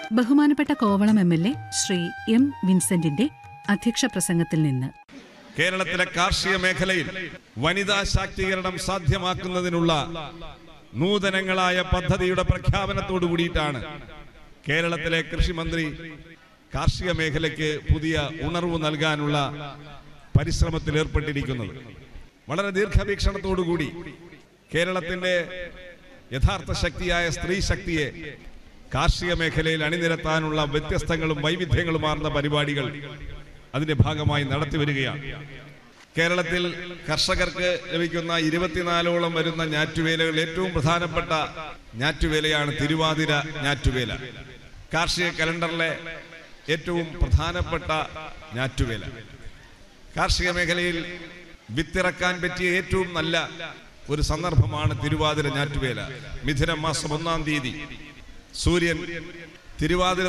ബഹുമാനപ്പെട്ട Kovalam M L A Sri M വിൻസെന്റിന്റെ അധ്യക്ഷ പ്രസംഗത്തിൽ നിന്ന് കേരളത്തിലെ കാർഷിക മേഖലയിൽ വനിതാ ശാക്തീകരണം സാധ്യമാക്കുന്നതിനുള്ള നൂതനങ്ങളായ പദ്ധതിയുടെ പ്രഖ്യാപനത്തോടു കൂടിയിട്ടാണ് കേരളത്തിലെ കൃഷിമന്ത്രി കാർഷിക മേഖലയ്ക്ക് പുതിയ ഉണർവ് നൽകാനുള്ള പരിശ്രമത്തിൽ ഏർപ്പെട്ടിരിക്കുന്നത് വളരെ ദീർഘവീക്ഷണത്തോടുകൂടി കേരളത്തിന്റെ യഥാർത്ഥ ശക്തിയായ സ്ത്രീ ശക്തിയെ കാർഷിക മേഖലയിൽ അണിനിരത്താനുള്ള വ്യത്യസ്തങ്ങളും വൈവിധ്യങ്ങളുമാർന്ന പരിപാടികൾ അതിന്റെ ഭാഗമായി നടത്തിവരികയാണ് കേരളത്തിൽ കർഷകർക്ക് ലഭിക്കുന്ന ഇരുപത്തിനാലോളം വരുന്ന ഞാറ്റുവേലകൾ ഏറ്റവും പ്രധാനപ്പെട്ട ഞാറ്റുവേലയാണ് തിരുവാതിര ഞാറ്റുവേല കാർഷിക കലണ്ടറിലെ ഏറ്റവും പ്രധാനപ്പെട്ട ഞാറ്റുവേല കാർഷിക മേഖലയിൽ വിത്തിറക്കാൻ പറ്റിയ ഏറ്റവും നല്ല ഒരു സന്ദർഭമാണ് തിരുവാതിര ഞാറ്റുവേല മിഥുനം മാസം ഒന്നാം തീയതി സൂര്യൻ തിരുവാതിര